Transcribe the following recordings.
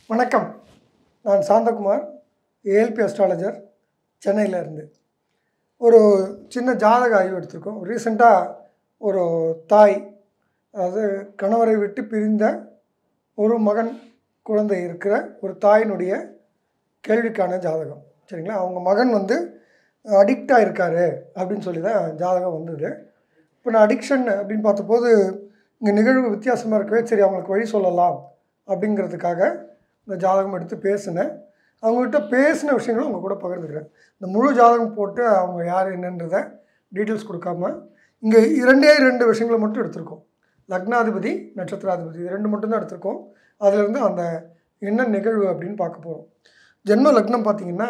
வணக்கம் நான் Santhakumar ALP astrologer சென்னையில் இருந்து ஒரு சின்ன ஜாதக ஆய்வு எடுத்திருக்கோம் ரீசெண்டாக ஒரு தாய் அதாவது கணவரை விட்டு பிரிந்த ஒரு மகன் குழந்தை இருக்கிற ஒரு தாயினுடைய கேள்விக்கான ஜாதகம் சரிங்களா அவங்க மகன் வந்து அடிக்டாக இருக்காரு அப்படின்னு சொல்லி தான் ஜாதகம் வந்தது இப்போ நான் அடிக்ஷன் அப்படின்னு பார்த்தபோது இங்கே நிகழ்வு வித்தியாசமாக இருக்கவே சரி அவங்களுக்கு வழி சொல்லலாம் அப்படிங்கிறதுக்காக இந்த ஜாதகம் எடுத்து பேசினேன் அவங்ககிட்ட பேசின விஷயங்களும் உங்கள் கூட பகிர்ந்துக்கிறேன் இந்த முழு ஜாதகம் போட்டு அவங்க யார் என்னன்றதை டீட்டெயில்ஸ் கொடுக்காம இங்கே இரண்டே ரெண்டு விஷயங்களை மட்டும் எடுத்திருக்கோம் லக்னாதிபதி நட்சத்திராதிபதி இது ரெண்டு மட்டும்தான் எடுத்திருக்கோம் அதுலேருந்து அந்த என்ன நிகழ்வு அப்படின்னு பார்க்க போகிறோம் ஜென்ம லக்னம் பார்த்தீங்கன்னா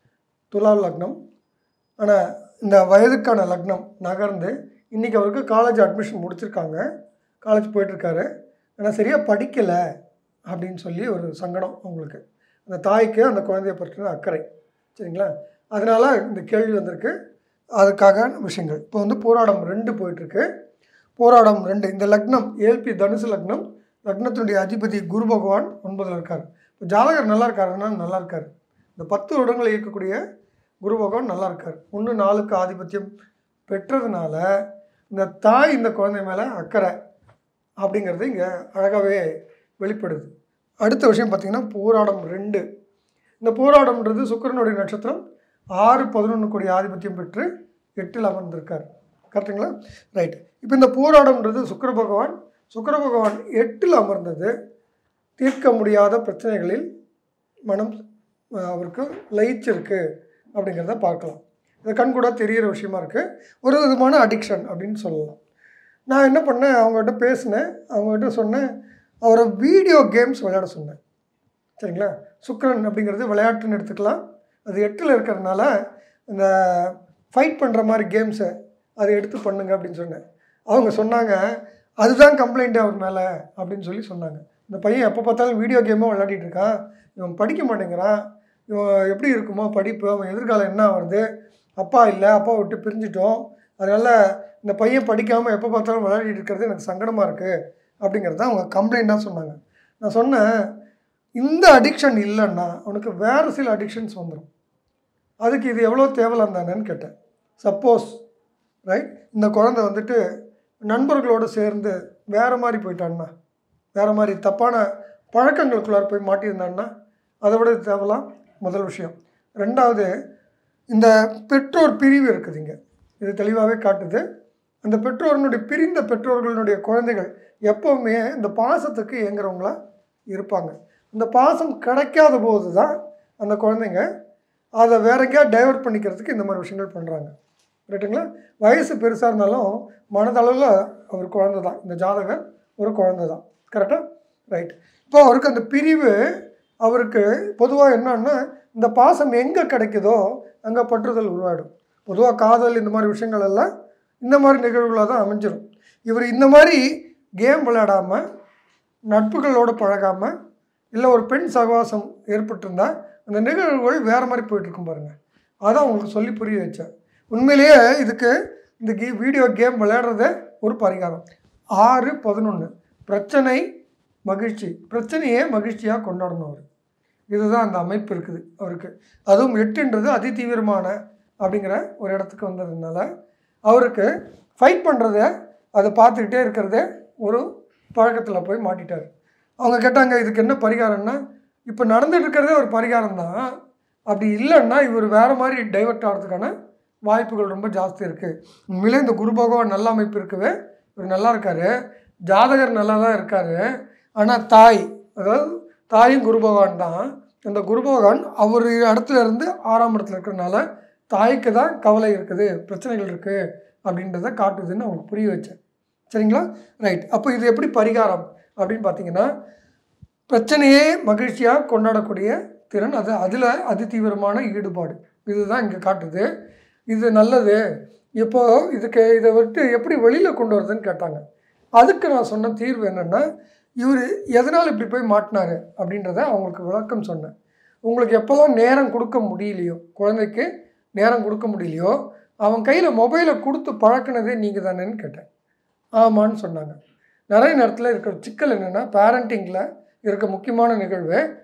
துலா லக்னம் ஆனால் இந்த வயதுக்கான லக்னம் நகர்ந்து இன்றைக்கி அவருக்கு காலேஜ் அட்மிஷன் முடிச்சிருக்காங்க காலேஜ் போயிட்டுருக்காரு ஆனால் சரியாக படிக்கலை அப்படின்னு சொல்லி ஒரு சங்கடம் அவங்களுக்கு அந்த தாய்க்கு அந்த குழந்தைய பற்றின அக்கறை சரிங்களா அதனால் இந்த கேள்வி வந்திருக்கு அதுக்காக விஷயங்கள் இப்போ வந்து போராடம் ரெண்டு போயிட்டுருக்கு போராடம் ரெண்டு இந்த லக்னம் ஏல்பி தனுசு லக்னம் லக்னத்தினுடைய அதிபதி குரு பகவான் ஒன்பதில் இருக்கார் இப்போ ஜாதகர் நல்லா இருக்காருன்னா நல்லா இருக்கார் இந்த பத்து வருடங்களை இயக்கக்கூடிய குரு பகவான் நல்லா இருக்கார் ஒன்று நாளுக்கு ஆதிபத்தியம் பெற்றதுனால இந்த தாய் இந்த குழந்தை மேலே அக்கறை அப்படிங்கிறது இங்கே அழகாகவே வெளிப்படுது அடுத்த விஷயம் பார்த்திங்கன்னா போராடம் ரெண்டு இந்த போராடம்ன்றது சுக்கிரனுடைய நட்சத்திரம் ஆறு பதினொன்று கோடி ஆதிபத்தியம் பெற்று எட்டில் அமர்ந்திருக்கார் கரெக்டுங்களா ரைட் இப்போ இந்த போராடம்ன்றது சுக்கிர பகவான் சுக்கிர பகவான் எட்டில் அமர்ந்தது தீர்க்க முடியாத பிரச்சனைகளில் மனம் அஹ், அவருக்கு லயிச்சிருக்கு அப்படிங்கிறத பார்க்கலாம் இது கண்கூட தெரிகிற விஷயமா இருக்குது ஒரு விதமான அடிக்ஷன் அப்படின்னு சொல்லலாம் நான் என்ன பண்ணேன் அவங்ககிட்ட பேசினேன் அவங்ககிட்ட சொன்னேன் அவரை வீடியோ கேம்ஸ் விளையாட சொன்னேன் சரிங்களா சுக்கிரன் அப்படிங்கிறது விளையாட்டுன்னு எடுத்துக்கலாம் அது எட்டில் இருக்கிறதுனால இந்த ஃபைட் பண்ணுற மாதிரி கேம்ஸை அதை எடுத்து பண்ணுங்க அப்படின்னு சொன்னேன் அவங்க சொன்னாங்க அதுதான் கம்ப்ளைண்ட் அவர் மேலே அப்படின்னு சொல்லி சொன்னாங்க இந்த பையன் எப்போ பார்த்தாலும் வீடியோ கேமாக விளையாடிட்டு இருக்கான் இவன் படிக்க மாட்டேங்கிறான் இவன் எப்படி இருக்குமோ படிப்பு அவன் எதிர்காலம் என்ன வருது அப்பா இல்லை அப்பா விட்டு பிரிஞ்சிட்டோம் அதனால் இந்த பையன் படிக்காமல் எப்போ பார்த்தாலும் விளையாடிட்டு இருக்கிறது எனக்கு சங்கடமாக இருக்குது அப்படிங்கிறத அவங்க கம்ப்ளைண்ட்டாக சொன்னாங்க நான் சொன்னேன் இந்த அடிக்ஷன் இல்லைன்னா அவனுக்கு வேறு சில அடிக்ஷன்ஸ் வந்துடும் அதுக்கு இது எவ்வளோ தேவலாம் தானேன்னு கேட்டேன் சப்போஸ் ரைட் இந்த குழந்தை வந்துட்டு நண்பர்களோடு சேர்ந்து வேறு மாதிரி போயிட்டான்னா வேறு மாதிரி தப்பான பழக்கங்களுக்குள்ளார போய் மாட்டியிருந்தான்னா அதை விட இது தேவலாம் முதல் விஷயம் ரெண்டாவது இந்த பெற்றோர் பிரிவு இருக்குதுங்க இது தெளிவாகவே காட்டுது அந்த பெற்றோர்களுடைய பிரிந்த பெற்றோர்களுடைய குழந்தைகள் எப்போவுமே இந்த பாசத்துக்கு ஏங்குறவங்களா இருப்பாங்க இந்த பாசம் கிடைக்காத போது தான் அந்த குழந்தைங்க அதை வேற எங்கேயா டைவர்ட் பண்ணிக்கிறதுக்கு இந்த மாதிரி விஷயங்கள் பண்ணுறாங்க ரைட்டுங்களா வயசு பெருசாக இருந்தாலும் மனதளவில் அவர் குழந்தை தான் இந்த ஜாதகர் ஒரு குழந்தை தான் கரெக்டாக ரைட் இப்போ அவருக்கு அந்த பிரிவு அவருக்கு பொதுவாக என்னன்னா இந்த பாசம் எங்கே கிடைக்குதோ அங்கே பற்றுதல் உருவாயிடும் பொதுவாக காதல் இந்த மாதிரி விஷயங்கள் எல்லாம் இந்த மாதிரி நிகழ்வுகளாக தான் அமைஞ்சிரும் இவர் இந்த மாதிரி கேம் விளையாடாமல் நட்புகளோடு பழகாமல் இல்லை ஒரு பெண் சகவாசம் ஏற்பட்டிருந்தா அந்த நிகழ்வுகள் வேறு மாதிரி போயிட்டுருக்கும் பாருங்கள் அதான் உங்களுக்கு சொல்லி புரிய வச்சேன் உண்மையிலேயே இதுக்கு இந்த கே வீடியோ கேம் விளையாடுறதே ஒரு பரிகாரம் ஆறு பதினொன்று பிரச்சனை மகிழ்ச்சி பிரச்சனையே மகிழ்ச்சியாக கொண்டாடணும் அவர் இதுதான் அந்த அமைப்பு இருக்குது அவருக்கு அதுவும் எட்டுன்றது அதிதீவிரமான அப்படிங்கிற ஒரு இடத்துக்கு வந்ததுனால அவருக்கு ஃபைட் பண்ணுறத அதை பார்த்துக்கிட்டே இருக்கிறதே ஒரு பழக்கத்தில் போய் மாட்டிட்டார் அவங்க கேட்டாங்க இதுக்கு என்ன பரிகாரம்னா இப்போ நடந்துட்டு இருக்கிறதே ஒரு பரிகாரம் தான் அப்படி இல்லைன்னா இவர் வேறு மாதிரி டைவர்ட் ஆகிறதுக்கான வாய்ப்புகள் ரொம்ப ஜாஸ்தி இருக்குது உண்மையிலே இந்த குரு பகவான் நல்ல அமைப்பு இருக்கவே இவர் நல்லா இருக்கார் ஜாதகர் நல்லா தான் இருக்கார் ஆனால் தாய் அதாவது தாயும் குரு பகவான் தான் இந்த குரு பகவான் அவர் இடத்துல இருந்து ஆறாம் இடத்துல இருக்கிறனால தாய்க்கு தான் கவலை இருக்குது பிரச்சனைகள் இருக்குது அப்படின்றத காட்டுதுன்னு அவங்களுக்கு புரிய வச்சேன் சரிங்களா ரைட் அப்போ இது எப்படி பரிகாரம் அப்படின்னு பார்த்தீங்கன்னா பிரச்சனையே மகிழ்ச்சியாக கொண்டாடக்கூடிய திறன் அது அதில் அதி தீவிரமான ஈடுபாடு இதுதான் இங்கே காட்டுது இது நல்லது இப்போ இதுக்கு இதை விட்டு எப்படி வெளியில் கொண்டு வரதுன்னு கேட்டாங்க அதுக்கு நான் சொன்ன தீர்வு என்னென்னா இவர் எதனால் இப்படி போய் மாட்டினாரு அப்படின்றத அவங்களுக்கு விளக்கம் சொன்னேன் உங்களுக்கு எப்போல்லாம் நேரம் கொடுக்க முடியலையோ குழந்தைக்கு நேரம் கொடுக்க முடியலையோ அவன் கையில் மொபைலை கொடுத்து பழக்கினதே நீங்கள் தானேன்னு கேட்டேன் ஆமான்னு சொன்னாங்க நிறைய நேரத்தில் இருக்கிற சிக்கல் என்னென்னா பேரண்டிங்கில் இருக்க முக்கியமான நிகழ்வு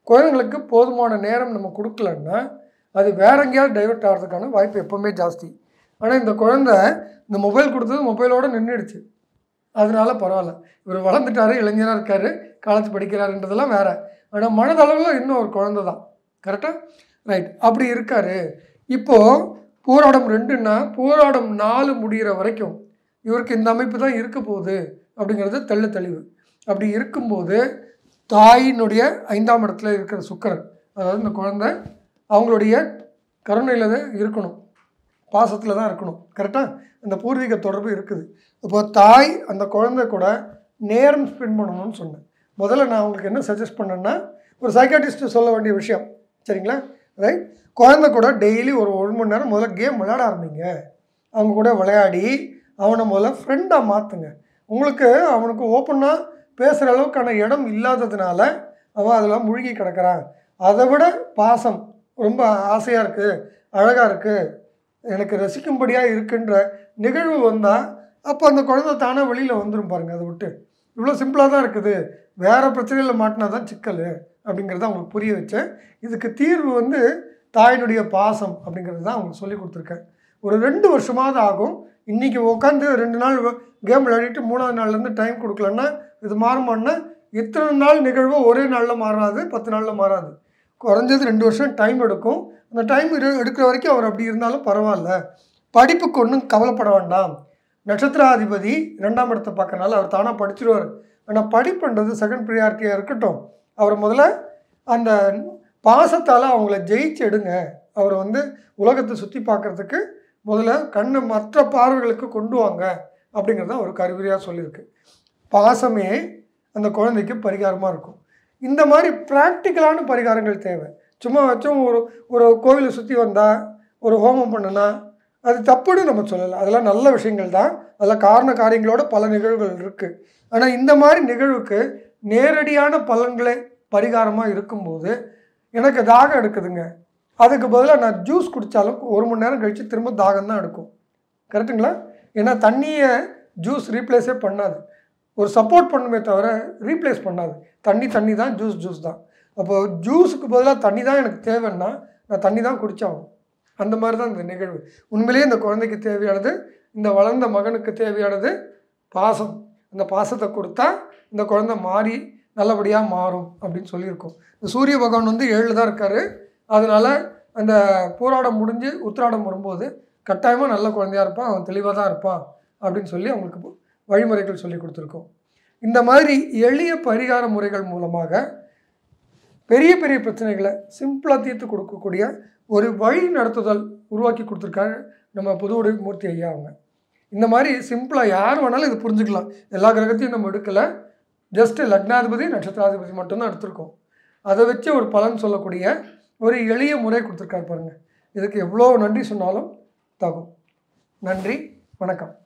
குழந்தைங்களுக்கு போதுமான நேரம் நம்ம கொடுக்கலன்னா அது வேற எங்கேயாவது டைவர்ட் ஆகிறதுக்கான வாய்ப்பு எப்போவுமே ஜாஸ்தி ஆனால் இந்த குழந்தை இந்த மொபைல் கொடுத்தது மொபைலோடு நின்றுடுச்சு அதனால பரவாயில்ல இவர் வளர்ந்துட்டாரு இளைஞராக இருக்காரு காலேஜ் படிக்கிறாருன்றதெல்லாம் வேற ஆனால் மனதளவில் இன்னும் ஒரு குழந்தை தான் கரெக்டாக ரைட் அப்படி இருக்காரு இப்போது போராடம் ரெண்டுன்னா போராடம் நாலு முடிகிற வரைக்கும் இவருக்கு இந்த அமைப்பு தான் இருக்க போகுது அப்படிங்கிறது தெள்ள தெளிவு அப்படி இருக்கும்போது தாயினுடைய ஐந்தாம் இடத்துல இருக்கிற சுக்கரன் அதாவது இந்த குழந்தை அவங்களுடைய கருணையில் தான் இருக்கணும் பாசத்தில் தான் இருக்கணும் கரெக்டாக அந்த பூர்வீக தொடர்பு இருக்குது இப்போ தாய் அந்த குழந்தை கூட நேரம் ஸ்பெண்ட் பண்ணணும்னு சொன்னேன் முதல்ல நான் உங்களுக்கு என்ன சஜஸ்ட் பண்ணேன்னா ஒரு சைக்காட்டிஸ்ட்டு சொல்ல வேண்டிய விஷயம் சரிங்களா ரைட் குழந்தை கூட டெய்லி ஒரு ஒரு மணி நேரம் முதல்ல கேம் விளையாட ஆரம்பிங்க அவங்க கூட விளையாடி அவனை முதல்ல ஃப்ரெண்டாக மாற்றுங்க உங்களுக்கு அவனுக்கு ஓப்பனாக பேசுகிற அளவுக்கான இடம் இல்லாததுனால அவன் அதில் மூழ்கி கிடக்கிறான் அதை விட பாசம் ரொம்ப ஆசையாக இருக்குது அழகாக இருக்குது எனக்கு ரசிக்கும்படியாக இருக்குன்ற நிகழ்வு வந்தால் அப்போ அந்த குழந்தை தானாக வெளியில் வந்துடும் பாருங்கள் அதை விட்டு இவ்வளோ சிம்பிளாக தான் இருக்குது வேறு பிரச்சனையில் மாட்டினா தான் சிக்கல் அப்படிங்கிறத அவங்களுக்கு புரிய வச்சேன் இதுக்கு தீர்வு வந்து தாயினுடைய பாசம் அப்படிங்கிறது தான் அவங்களுக்கு சொல்லி கொடுத்துருக்கேன் ஒரு ரெண்டு வருஷமாவது ஆகும் இன்றைக்கி உட்காந்து ரெண்டு நாள் கேம் விளையாடிட்டு மூணாவது நாள்லேருந்து டைம் கொடுக்கலன்னா இது மாறுமான்னா இத்தனை நாள் நிகழ்வு ஒரே நாளில் மாறாது பத்து நாளில் மாறாது குறைஞ்சது ரெண்டு வருஷம் டைம் எடுக்கும் அந்த டைம் எடுக்கிற வரைக்கும் அவர் அப்படி இருந்தாலும் பரவாயில்ல படிப்புக்கு ஒன்றும் கவலைப்பட வேண்டாம் நட்சத்திராதிபதி ரெண்டாம் இடத்தை பார்க்கறனால அவர் தானாக படிச்சிருவார் ஆனால் படிப்புன்றது செகண்ட் ப்ரியாரிட்டியாக இருக்கட்டும் அவர் முதல்ல அந்த பாசத்தால் அவங்கள ஜெயிச்சு எடுங்க அவர் வந்து உலகத்தை சுற்றி பார்க்குறதுக்கு முதல்ல கண்ணை மற்ற பார்வைகளுக்கு கொண்டு வாங்க அப்படிங்கிறத ஒரு கருவியாக சொல்லியிருக்கு பாசமே அந்த குழந்தைக்கு பரிகாரமாக இருக்கும் இந்த மாதிரி ப்ராக்டிக்கலான பரிகாரங்கள் தேவை சும்மா வச்சும் ஒரு ஒரு கோவிலை சுற்றி வந்தால் ஒரு ஹோமம் பண்ணுனா அது தப்புன்னு நம்ம சொல்லலை அதெல்லாம் நல்ல விஷயங்கள் தான் அதில் காரண காரியங்களோட பல நிகழ்வுகள் இருக்குது ஆனால் இந்த மாதிரி நிகழ்வுக்கு நேரடியான பலன்களே பரிகாரமாக இருக்கும்போது எனக்கு தாகம் எடுக்குதுங்க அதுக்கு பதிலாக நான் ஜூஸ் குடித்தாலும் ஒரு மணி நேரம் கழித்து திரும்ப தாகம் தான் எடுக்கும் கரெக்டுங்களா ஏன்னா தண்ணியை ஜூஸ் ரீப்ளேஸே பண்ணாது ஒரு சப்போர்ட் பண்ணுமே தவிர ரீப்ளேஸ் பண்ணாது தண்ணி தண்ணி தான் ஜூஸ் ஜூஸ் தான் அப்போது ஜூஸுக்கு பதிலாக தண்ணி தான் எனக்கு தேவைன்னா நான் தண்ணி தான் குடித்தாகணும் அந்த மாதிரி தான் இந்த நிகழ்வு உண்மையிலேயே இந்த குழந்தைக்கு தேவையானது இந்த வளர்ந்த மகனுக்கு தேவையானது பாசம் அந்த பாசத்தை கொடுத்தா இந்த குழந்தை மாறி நல்லபடியாக மாறும் அப்படின்னு சொல்லியிருக்கோம் இந்த சூரிய பகவான் வந்து ஏழில் தான் இருக்கார் அதனால் அந்த போராடம் முடிஞ்சு உத்திராடம் வரும்போது கட்டாயமாக நல்ல குழந்தையா இருப்பான் அவன் தெளிவாக தான் இருப்பான் அப்படின்னு சொல்லி அவங்களுக்கு வழிமுறைகள் சொல்லி கொடுத்துருக்கோம் இந்த மாதிரி எளிய பரிகார முறைகள் மூலமாக பெரிய பெரிய பிரச்சனைகளை சிம்பிளாக தீர்த்து கொடுக்கக்கூடிய ஒரு வழி நடத்துதல் உருவாக்கி கொடுத்துருக்காரு நம்ம புதுவுடை மூர்த்தி ஐயா அவங்க இந்த மாதிரி சிம்பிளாக யார் வேணாலும் இது புரிஞ்சுக்கலாம் எல்லா கிரகத்தையும் நம்ம எடுக்கலை ஜஸ்ட்டு லக்னாதிபதி நட்சத்திராதிபதி மட்டும்தான் எடுத்திருக்கோம் அதை வச்சு ஒரு பலன் சொல்லக்கூடிய ஒரு எளிய முறை கொடுத்துருக்காரு பாருங்கள் இதுக்கு எவ்வளோ நன்றி சொன்னாலும் தகும் நன்றி வணக்கம்